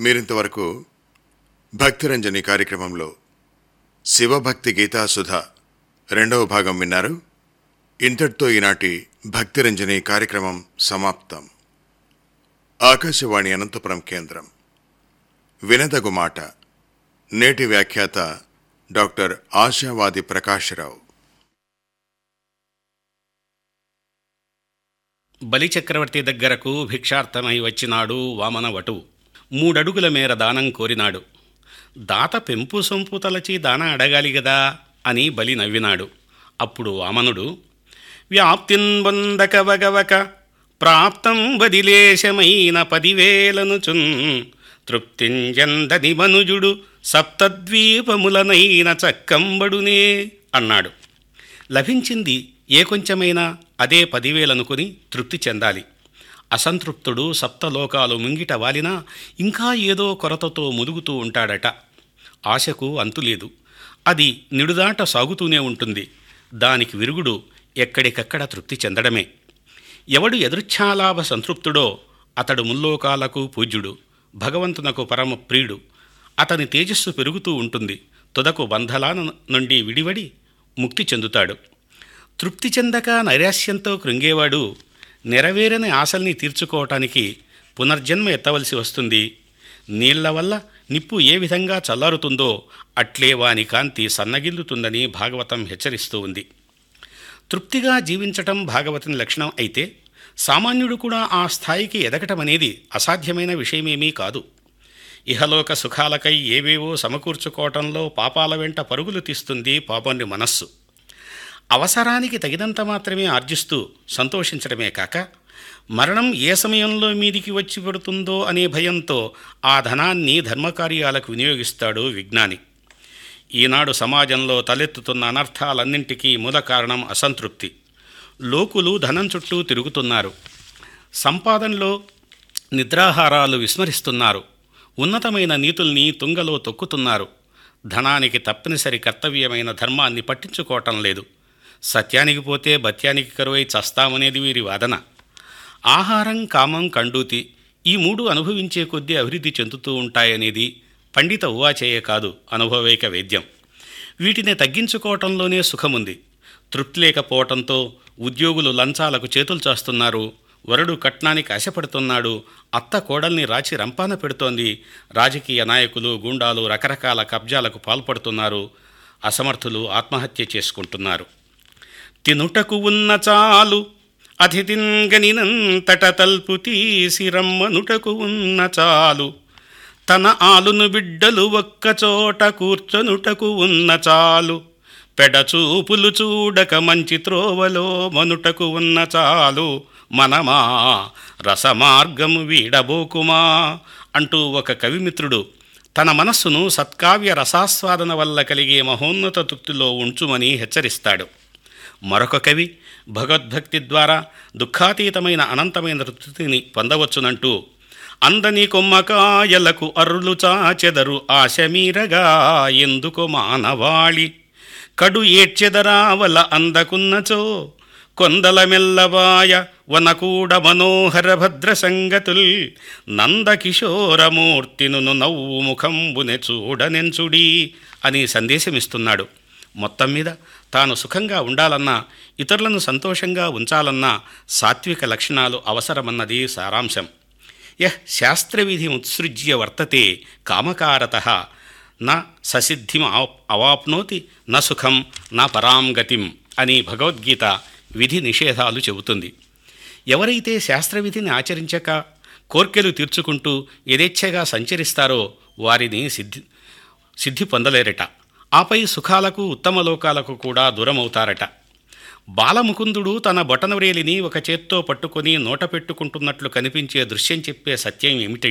మీరింతవరకు భక్తిరంజని కార్యక్రమంలో శివభక్తి గీతాసుధ రెండవ భాగం విన్నారు ఇంతటితో ఈనాటి భక్తిరంజని కార్యక్రమం సమాప్తం ఆకాశవాణి అనంతపురం కేంద్రం వినదగు మాట నేటి వ్యాఖ్యాత డాక్టర్ ఆశావాది ప్రకాశ్రావు బలిచక్రవర్తి దగ్గరకు భిక్షార్థమై వచ్చినాడు వామన వటు మూడడుగుల మేర దానం కోరినాడు దాత పెంపు సొంపు తలచి దాన అడగాలి గదా అని బలి నవ్వినాడు అప్పుడు వామనుడు వ్యాప్తిన్ వందక వగవక ప్రాప్తం బదిలేశమైన పదివేలను చున్ తృప్తింజందని మనుజుడు సప్తద్వీపములనైన చక్కంబడునే అన్నాడు లభించింది ఏ కొంచెమైనా అదే పదివేలనుకుని తృప్తి చెందాలి అసంతృప్తుడు సప్తలోకాలు ముంగిట వాలినా ఇంకా ఏదో కొరతతో ముదుగుతూ ఉంటాడట ఆశకు అంతులేదు అది నిడుదాట సాగుతూనే ఉంటుంది దానికి విరుగుడు ఎక్కడికక్కడ తృప్తి చెందడమే ఎవడు ఎదృచ్ఛాలాభ సంతృప్తుడో అతడు ముల్లోకాలకు పూజ్యుడు భగవంతునకు పరమ ప్రియుడు అతని తేజస్సు పెరుగుతూ ఉంటుంది తుదకు బంధలాల నుండి విడివడి ముక్తి చెందుతాడు తృప్తి చెందక నైరాశ్యంతో కృంగేవాడు నెరవేరని ఆశల్ని తీర్చుకోవటానికి పునర్జన్మ ఎత్తవలసి వస్తుంది నీళ్ల వల్ల నిప్పు ఏ విధంగా చల్లారుతుందో అట్లే వాని కాంతి సన్నగిల్లుతుందని భాగవతం హెచ్చరిస్తూ ఉంది తృప్తిగా జీవించటం భాగవతుని లక్షణం అయితే సామాన్యుడు కూడా ఆ స్థాయికి ఎదగటం అనేది అసాధ్యమైన విషయమేమీ కాదు ఇహలోక సుఖాలకై ఏవేవో సమకూర్చుకోవటంలో పాపాల వెంట పరుగులు తీస్తుంది పాపని మనస్సు అవసరానికి తగినంత మాత్రమే ఆర్జిస్తూ సంతోషించడమే కాక మరణం ఏ సమయంలో మీదికి వచ్చి పడుతుందో అనే భయంతో ఆ ధనాన్ని ధర్మకార్యాలకు వినియోగిస్తాడు విజ్ఞాని ఈనాడు సమాజంలో తలెత్తుతున్న అనర్థాలన్నింటికీ మూల కారణం అసంతృప్తి లోకులు ధనం చుట్టూ తిరుగుతున్నారు సంపాదనలో నిద్రాహారాలు విస్మరిస్తున్నారు ఉన్నతమైన నీతుల్ని తుంగలో తొక్కుతున్నారు ధనానికి తప్పనిసరి కర్తవ్యమైన ధర్మాన్ని పట్టించుకోవటం లేదు సత్యానికి పోతే బత్యానికి కరువై చస్తామనేది వీరి వాదన ఆహారం కామం కండూతి ఈ మూడు అనుభవించే కొద్దీ అభివృద్ధి చెందుతూ ఉంటాయనేది పండిత ఉవాచేయ కాదు అనుభవైక వేద్యం వీటిని తగ్గించుకోవటంలోనే సుఖముంది తృప్తి లేకపోవటంతో ఉద్యోగులు లంచాలకు చేతులు చాస్తున్నారు వరుడు కట్నానికి ఆశపడుతున్నాడు అత్త కోడల్ని రాచి రంపాన పెడుతోంది రాజకీయ నాయకులు గూండాలు రకరకాల కబ్జాలకు పాల్పడుతున్నారు అసమర్థులు ఆత్మహత్య చేసుకుంటున్నారు తినుటకు ఉన్న చాలు అతిథింగనినంతట తల్పు తీసి రమ్మనుటకు ఉన్న చాలు తన ఆలును బిడ్డలు ఒక్కచోట కూర్చొనుటకు ఉన్న చాలు పెడచూపులు చూడక మంచి త్రోవలో మనుటకు ఉన్న చాలు మనమా రసమార్గము వీడబోకుమా అంటూ ఒక కవిమిత్రుడు తన మనస్సును సత్కావ్య రసాస్వాదన వల్ల కలిగే మహోన్నత తృప్తిలో ఉంచుమని హెచ్చరిస్తాడు మరొక కవి భగవద్భక్తి ద్వారా దుఃఖాతీతమైన అనంతమైన తృప్తిని పొందవచ్చునంటూ అందని కొమ్మకాయలకు అర్రులు చాచెదరు ఆశమీరగా ఎందుకు మానవాళి కడు ఏడ్చెదరావల అందకున్నచో కొందల మెల్లవాయ వనకూడ మనోహర భద్ర సంగతుల్ నందకిశోరమూర్తిను నవ్వు ముఖంబునె చూడనెంచుడి అని సందేశమిస్తున్నాడు మొత్తం మీద తాను సుఖంగా ఉండాలన్నా ఇతరులను సంతోషంగా ఉంచాలన్నా సాత్విక లక్షణాలు అవసరమన్నది సారాంశం యః శాస్త్రవిధి ఉత్సృజ్య వర్తతే కామకారత న ససిద్ధిం ఆప్ అవాప్నోతి న సుఖం నా పరాం గతిం అని భగవద్గీత విధి నిషేధాలు చెబుతుంది ఎవరైతే శాస్త్రవిధిని ఆచరించక కోర్కెలు తీర్చుకుంటూ యథేచ్ఛగా సంచరిస్తారో వారిని సిద్ధి సిద్ధి పొందలేరట ఆపై సుఖాలకు ఉత్తమ లోకాలకు కూడా దూరమవుతారట బాలముకుందుడు తన బొటనవ్రేలిని ఒక చేత్తో పట్టుకొని నోట పెట్టుకుంటున్నట్లు కనిపించే దృశ్యం చెప్పే సత్యం ఏమిటి